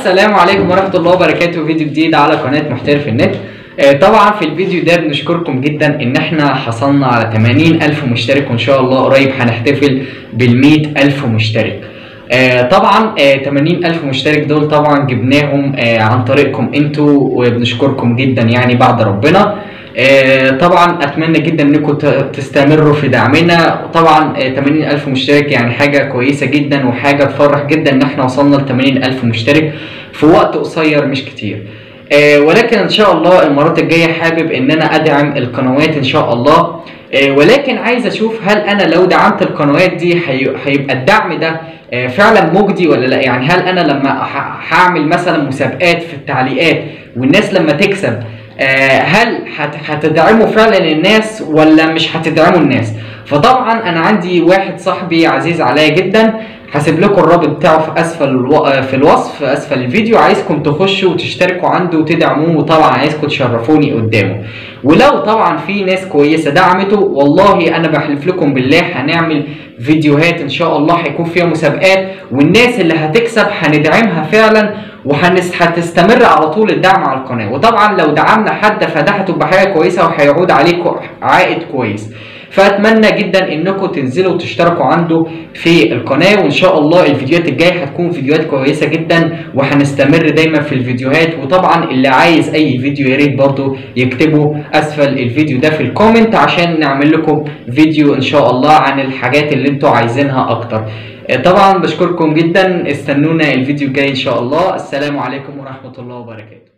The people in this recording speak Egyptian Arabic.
السلام عليكم ورحمة الله وبركاته فيديو جديد على قناة محترف النت آه، طبعا في الفيديو ده بنشكركم جدا ان احنا حصلنا على 80 الف مشترك وان شاء الله قريب هنحتفل بال 100 الف مشترك آه، طبعا آه، 80 الف مشترك دول طبعا جبناهم آه، عن طريقكم انتوا وبنشكركم جدا يعني بعد ربنا آه، طبعا اتمنى جدا انكم ت- تستمروا في دعمنا طبعا آه، 80 الف مشترك يعني حاجه كويسه جدا وحاجه تفرح جدا ان احنا وصلنا ل 80 الف مشترك في وقت قصير مش كتير آه، ولكن ان شاء الله المرات الجايه حابب ان انا ادعم القنوات ان شاء الله آه، ولكن عايز اشوف هل انا لو دعمت القنوات دي هي- هيبقى الدعم ده آه، فعلا مجدي ولا لا يعني هل انا لما ه- هعمل مثلا مسابقات في التعليقات والناس لما تكسب آه، هل هت- هتدعموا فعلا الناس ولا مش هتدعموا الناس فطبعا انا عندي واحد صاحبي عزيز عليا جدا هسيب لكم الرابط بتاعه في اسفل الو... آه، في الوصف في اسفل الفيديو عايزكم تخشوا وتشتركوا عنده وتدعموه وطبعا عايزكم تشرفوني قدامه ولو طبعا في ناس كويسه دعمته والله انا بحلف لكم بالله هنعمل فيديوهات ان شاء الله هيكون فيها مسابقات والناس اللي هتكسب هندعمها فعلا وهتستمر على طول الدعم على القناه وطبعا لو دعمنا حد فده هتبقى حاجه كويسه وهيعود عليكم عائد كويس فاتمنى جدا انكم تنزلوا وتشتركوا عنده في القناه وان شاء الله الفيديوهات الجايه هتكون فيديوهات كويسه جدا وهنستمر دايما في الفيديوهات وطبعا اللي عايز اي فيديو يا ريت برضه يكتبوا اسفل الفيديو ده في الكومنت عشان نعمل لكم فيديو ان شاء الله عن الحاجات اللي انتوا عايزينها اكتر طبعا بشكركم جدا استنونا الفيديو الجاي ان شاء الله السلام عليكم ورحمه الله وبركاته